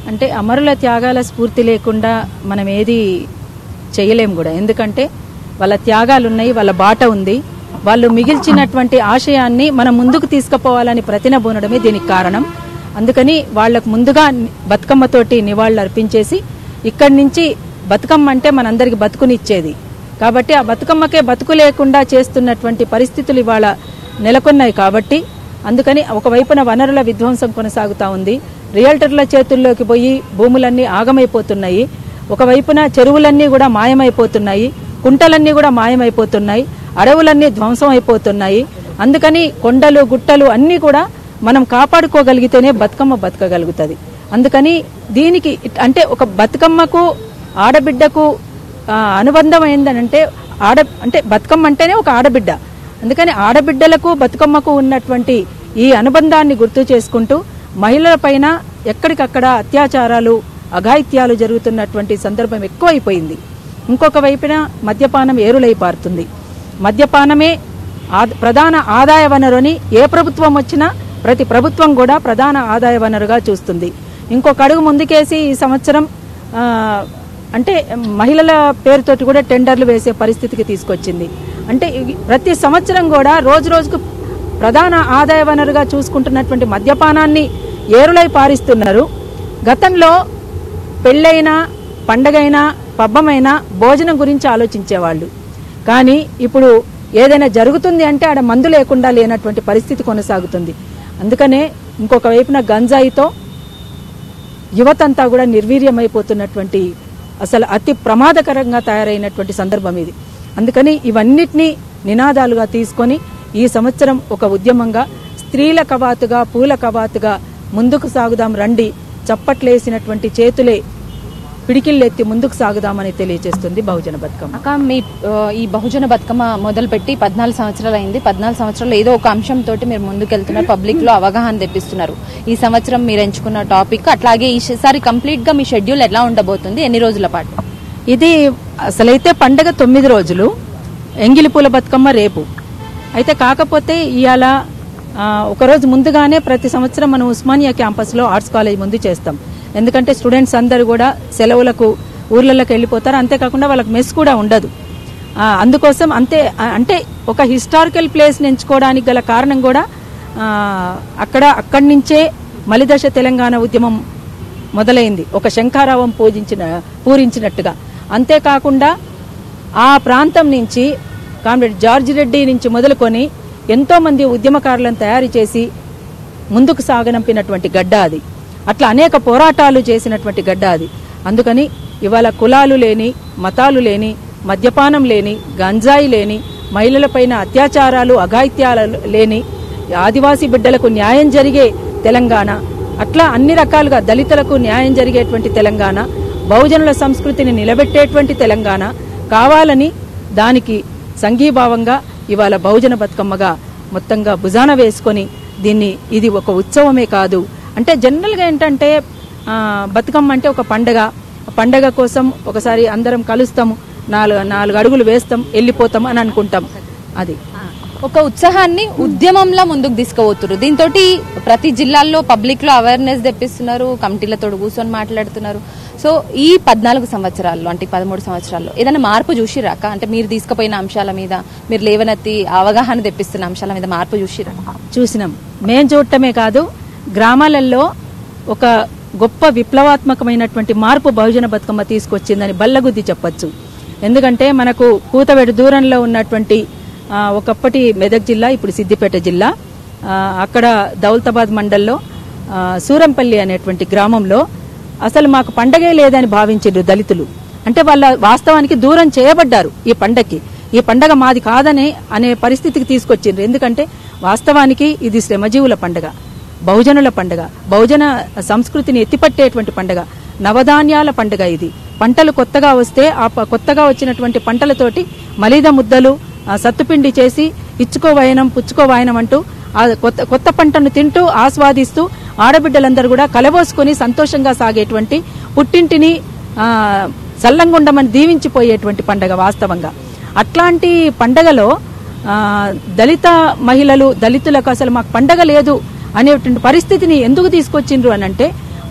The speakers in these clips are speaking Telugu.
అంటే అమరుల త్యాగాల స్ఫూర్తి లేకుండా మనం ఏది చేయలేం కూడా ఎందుకంటే వాళ్ళ త్యాగాలు ఉన్నాయి వాళ్ళ బాట ఉంది వాళ్ళు మిగిల్చినటువంటి ఆశయాన్ని మనం ముందుకు తీసుకుపోవాలని ప్రతినబూనడమే దీనికి కారణం అందుకని వాళ్ళకు ముందుగా బతుకమ్మతోటి నివాళులు అర్పించేసి ఇక్కడి నుంచి బతుకమ్మ అంటే మనందరికి బతుకునిచ్చేది కాబట్టి ఆ బతుకమ్మకే బతుకు లేకుండా చేస్తున్నటువంటి పరిస్థితులు ఇవాళ నెలకొన్నాయి కాబట్టి అందుకని ఒకవైపున వనరుల విధ్వంసం కొనసాగుతా ఉంది రియల్టర్ల చేతుల్లోకి పోయి భూములన్నీ ఆగమైపోతున్నాయి ఒకవైపున చెరువులన్నీ కూడా మాయమైపోతున్నాయి కుంటలన్నీ కూడా మాయమైపోతున్నాయి అడవులన్నీ ధ్వంసం అయిపోతున్నాయి అందుకని కొండలు గుట్టలు అన్నీ కూడా మనం కాపాడుకోగలిగితేనే బతుకమ్మ బతకగలుగుతుంది అందుకని దీనికి ఇట్- అంటే ఒక బతుకమ్మకు ఆడబిడ్డకు ఆ, అనుబంధం ఏందనంటే ఆడ అంటే బతుకమ్మ అంటేనే ఒక ఆడబిడ్డ అందుకని ఆడబిడ్డలకు బతుకమ్మకు ఉన్నటువంటి ఈ అనుబంధాన్ని గుర్తు చేసుకుంటూ మహిళల పైన ఎక్కడికక్కడ అత్యాచారాలు అఘాయిత్యాలు జరుగుతున్నటువంటి సందర్భం ఎక్కువైపోయింది ఇంకొక వైపున మద్యపానం ఏరులై పారుతుంది మద్యపానమే ఆద- ప్రధాన ఆదాయ వనరుని ఏ ప్రభుత్వం వచ్చినా ప్రతి ప్రభుత్వం కూడా ప్రధాన ఆదాయ వనరుగా చూస్తుంది ఇంకొక అడుగు ముందుకేసి ఈ సంవత్సరం ఆ, అంటే మహిళల పేరుతోటి కూడా టెండర్లు వేసే పరిస్థితికి తీసుకొచ్చింది అంటే ఇవి ప్రతి సంవత్సరం కూడా రోజు రోజుకు ప్రధాన ఆదాయ వనరుగా చూసుకుంటున్నటువంటి మద్యపానాన్ని ఏరులై పారిస్తున్నారు గతంలో పెళ్ళైనా పండగైనా పబ్బమైనా భోజనం గురించి ఆలోచించేవాళ్ళు కానీ ఇప్పుడు ఏదైనా జరుగుతుంది అంటే ఆడ మందు లేకుండా లేనటువంటి పరిస్థితి కొనసాగుతుంది అందుకనే ఇంకొక వైపున గంజాయితో యువతంతా కూడా నిర్వీర్యమైపోతున్నటువంటి అసలు అతి ప్రమాదకరంగా తయారైనటువంటి సందర్భం ఇది అందుకని ఇవన్నిటినీ నినాదాలుగా తీసుకొని ఈ సంవత్సరం ఒక ఉద్యమంగా స్త్రీల కవాతుగా పూల కవాతుగా ముందుకు సాగుదాం రండి చప్పట్లేసినటువంటి చేతులే పిడికిళ్ళెత్తి ముందుకు సాగుదామని తెలియజేస్తుంది బహుజన బతుకమ్మ అక్క మీ ఆ, ఈ బహుజన బతుకమ్మ మొదలుపెట్టి పద్నాలుగు సంవత్సరాలు అయింది పద్నాలుగు సంవత్సరాలు ఏదో ఒక అంశం తోటి మీరు ముందుకెళ్తున్నారు పబ్లిక్ లో అవగాహన తెప్పిస్తున్నారు ఈ సంవత్సరం మీరు ఎంచుకున్న టాపిక్ అట్లాగే ఈసారి కంప్లీట్ గా మీ షెడ్యూల్ ఎలా ఉండబోతుంది ఎన్ని రోజుల పాటు ఇది అసలైతే పండగ తొమ్మిది రోజులు ఎంగిలి పూల బతుకమ్మ రేపు అయితే కాకపోతే ఇవాళ ఆ, ఒకరోజు ముందుగానే ప్రతి సంవత్సరం మనం ఉస్మానియా క్యాంపస్లో ఆర్ట్స్ కాలేజ్ ముందు చేస్తాం ఎందుకంటే స్టూడెంట్స్ అందరూ కూడా సెలవులకు ఊర్లలోకి వెళ్ళిపోతారు అంతేకాకుండా వాళ్ళకి మెస్ కూడా ఉండదు ఆ, అందుకోసం అంతే ఆ, అంటే ఒక హిస్టారికల్ ప్లేస్ ఎంచుకోవడానికి గల కారణం కూడా ఆ, అక్కడ అక్కడి నుంచే మలిదశ తెలంగాణ ఉద్యమం మొదలైంది ఒక శంఖారావం పూజించిన పూరించినట్టుగా అంతేకాకుండా ఆ ప్రాంతం నుంచి కామ్రేడ్ జార్జ్ రెడ్డి నుంచి మొదలుకొని ఎంతో మంది ఉద్యమకారులను తయారు చేసి ముందుకు సాగనంపినటువంటి గడ్డ అది అట్లా అనేక పోరాటాలు చేసినటువంటి గడ్డ అది అందుకని ఇవాళ కులాలు లేని మతాలు లేని మద్యపానం లేని గంజాయి లేని మహిళలపైన అత్యాచారాలు అఘాయిత్యాలు లేని ఆదివాసీ బిడ్డలకు న్యాయం జరిగే తెలంగాణ అట్లా అన్ని రకాలుగా దళితులకు న్యాయం జరిగేటువంటి తెలంగాణ బహుజనుల సంస్కృతిని నిలబెట్టేటువంటి తెలంగాణ కావాలని దానికి సంఘీభావంగా ఇవాళ బహుజన బతుకమ్మగా మొత్తంగా భుజాన వేసుకొని దీన్ని ఇది ఒక ఉత్సవమే కాదు అంటే జనరల్గా ఏంటంటే ఆ, బతుకమ్మ అంటే ఒక పండగ ఆ పండగ కోసం ఒకసారి అందరం కలుస్తాము నాలుగు నాలుగు అడుగులు వేస్తాం వెళ్ళిపోతాం అని అనుకుంటాం అది ఒక ఉత్సాహాన్ని ఉద్యమంలా ముందుకు తీసుకుపోతున్నారు దీంతో ప్రతి జిల్లాల్లో పబ్లిక్ లో అవేర్నెస్ తెప్పిస్తున్నారు కమిటీలతో కూర్చొని మాట్లాడుతున్నారు సో ఈ పద్నాలుగు సంవత్సరాల్లో అంటే ఈ పదమూడు సంవత్సరాల్లో ఏదైనా మార్పు చూసిరాక అంటే మీరు తీసుకుపోయిన అంశాల మీద మీరు లేవనెత్తి అవగాహన తెప్పిస్తున్న అంశాల మీద మార్పు చూసిరా చూసినాం మేం చూడటమే కాదు గ్రామాలలో ఒక గొప్ప విప్లవాత్మకమైనటువంటి మార్పు బహుజన బతుకమ్మ తీసుకొచ్చిందని బల్లగుద్ది చెప్పొచ్చు ఎందుకంటే మనకు కూతవేడు దూరంలో ఉన్నటువంటి ఆ, ఒకప్పటి మెదక్ జిల్లా ఇప్పుడు సిద్దిపేట జిల్లా ఆ, అక్కడ దౌలతాబాద్ మండల్లో ఆ, సూరంపల్లి అనేటువంటి గ్రామంలో అసలు మాకు పండగే లేదని భావించారు దళితులు అంటే వాళ్ళ వాస్తవానికి దూరం చేయబడ్డారు ఈ పండగకి ఈ పండగ మాది కాదనే అనే పరిస్థితికి తీసుకొచ్చిండ్రు ఎందుకంటే వాస్తవానికి ఇది శ్రమజీవుల పండగ బహుజనుల పండగ బహుజన సంస్కృతిని ఎత్తిపట్టేటువంటి పండగ నవధాన్యాల పండగ ఇది పంటలు కొత్తగా వస్తే ఆ ప- కొత్తగా వచ్చినటువంటి పంటలతోటి మలిద ముద్దలు ఆ, సత్తుపిండి చేసి ఇచ్చుకో వాయనం పుచ్చుకో వాయనం అంటూ ఆ కొత్త కొత్త పంటను తింటూ ఆస్వాదిస్తూ ఆడబిడ్డలందరూ కూడా కలబోసుకొని సంతోషంగా సాగేటువంటి పుట్టింటిని ఆ, సల్లంగుండమని దీవించిపోయేటువంటి పండగ వాస్తవంగా అట్లాంటి పండగలో ఆ, దళిత మహిళలు దళితులకు అసలు మాకు పండగ లేదు అనేటువంటి పరిస్థితిని ఎందుకు తీసుకొచ్చిండ్రు అని అంటే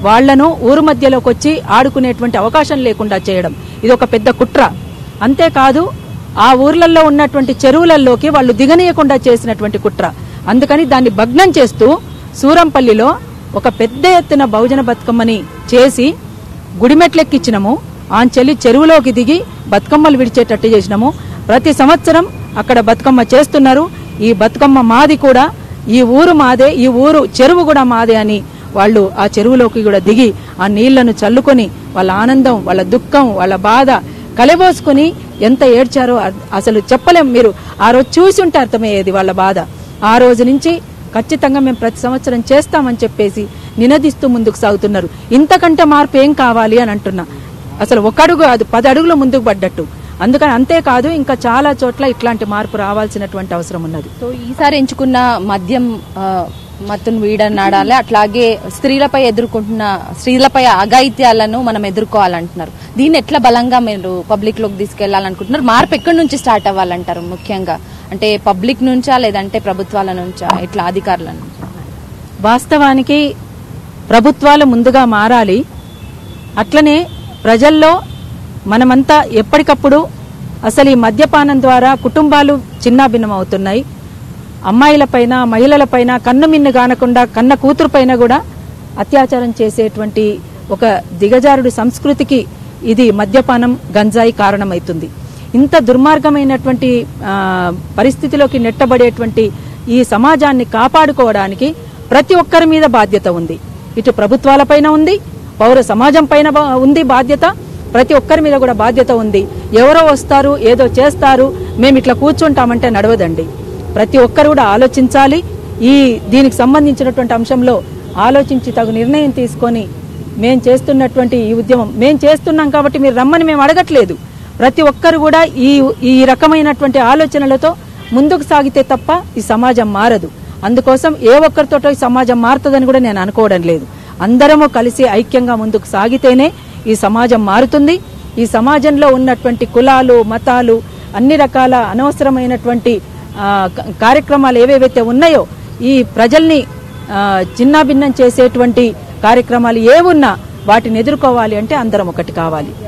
వాళ్లను ఊరు మధ్యలోకి వచ్చి ఆడుకునేటువంటి అవకాశం లేకుండా చేయడం ఇది ఒక పెద్ద కుట్ర అంతేకాదు ఆ ఊర్లలో ఉన్నటువంటి చెరువులలోకి వాళ్ళు దిగనీయకుండా చేసినటువంటి కుట్ర అందుకని దాన్ని భగ్నం చేస్తూ సూరంపల్లిలో ఒక పెద్ద ఎత్తున బహుజన బతుకమ్మని చేసి గుడిమెట్లెక్కిచ్చినము ఆంచెల్లి చెరువులోకి దిగి బతుకమ్మలు విడిచేటట్టు చేసినాము ప్రతి సంవత్సరం అక్కడ బతుకమ్మ చేస్తున్నారు ఈ బతుకమ్మ మాది కూడా ఈ ఊరు మాదే ఈ ఊరు చెరువు కూడా మాదే అని వాళ్ళు ఆ చెరువులోకి కూడా దిగి ఆ నీళ్లను చల్లుకొని వాళ్ళ ఆనందం వాళ్ళ దుఃఖం వాళ్ళ బాధ కలబోసుకొని ఎంత ఏడ్చారో అ- అసలు చెప్పలేం మీరు ఆ రోజు చూసి ఉంటే అర్థమయ్యేది వాళ్ళ బాధ ఆ రోజు నుంచి ఖచ్చితంగా మేము ప్రతి సంవత్సరం చేస్తామని చెప్పేసి నినదిస్తూ ముందుకు సాగుతున్నారు ఇంతకంటే మార్పు ఏం కావాలి అని అంటున్నా అసలు ఒక అడుగు అది పది అడుగులు ముందుకు పడ్డట్టు అందుకని అంతేకాదు ఇంకా చాలా చోట్ల ఇట్లాంటి మార్పు రావాల్సినటువంటి అవసరం ఉన్నది సో ఈసారి ఎంచుకున్న మద్యం ఆ, మత్తును వీడనాడాలి అట్లాగే స్త్రీలపై ఎదుర్కొంటున్న స్త్రీలపై అఘాయిత్యాలను మనం ఎదుర్కోవాలంటున్నారు దీన్ని ఎట్లా బలంగా మీరు పబ్లిక్ లోకి తీసుకెళ్లాలనుకుంటున్నారు మార్పు ఎక్కడి నుంచి స్టార్ట్ అవ్వాలంటారు ముఖ్యంగా అంటే పబ్లిక్ నుంచా లేదంటే ప్రభుత్వాల నుంచా ఎట్లా అధికారుల నుంచా వాస్తవానికి ప్రభుత్వాలు ముందుగా మారాలి అట్లనే ప్రజల్లో మనమంతా ఎప్పటికప్పుడు అసలు ఈ మద్యపానం ద్వారా కుటుంబాలు చిన్నాభిన్నం అవుతున్నాయి అమ్మాయిలపైన మహిళలపైన కన్ను మిన్ను కానకుండా కన్న కూతురు పైన కూడా అత్యాచారం చేసేటువంటి ఒక దిగజారుడు సంస్కృతికి ఇది మద్యపానం గంజాయి కారణమవుతుంది ఇంత దుర్మార్గమైనటువంటి ఆ, పరిస్థితిలోకి నెట్టబడేటువంటి ఈ సమాజాన్ని కాపాడుకోవడానికి ప్రతి ఒక్కరి మీద బాధ్యత ఉంది ఇటు ప్రభుత్వాలపైన ఉంది పౌర సమాజం పైన బా- ఉంది బాధ్యత ప్రతి ఒక్కరి మీద కూడా బాధ్యత ఉంది ఎవరో వస్తారు ఏదో చేస్తారు మేము ఇట్లా కూర్చుంటామంటే నడవదండి ప్రతి ఒక్కరు కూడా ఆలోచించాలి ఈ దీనికి సంబంధించినటువంటి అంశంలో ఆలోచించి తగు నిర్ణయం తీసుకొని మేం చేస్తున్నటువంటి ఈ ఉద్యమం మేం చేస్తున్నాం కాబట్టి మీరు రమ్మని మేము అడగట్లేదు ప్రతి ఒక్కరు కూడా ఈ ఈ రకమైనటువంటి ఆలోచనలతో ముందుకు సాగితే తప్ప ఈ సమాజం మారదు అందుకోసం ఏ ఒక్కరితోటో ఈ సమాజం మారుతుందని కూడా నేను అనుకోవడం లేదు అందరము కలిసి ఐక్యంగా ముందుకు సాగితేనే ఈ సమాజం మారుతుంది ఈ సమాజంలో ఉన్నటువంటి కులాలు మతాలు అన్ని రకాల అనవసరమైనటువంటి ఆ, క- కార్యక్రమాలు ఏవేవైతే ఉన్నాయో ఈ ప్రజల్ని ఆ, చిన్నాభిన్నం చేసేటువంటి కార్యక్రమాలు ఏవున్నా వాటిని ఎదుర్కోవాలి అంటే అందరం ఒకటి కావాలి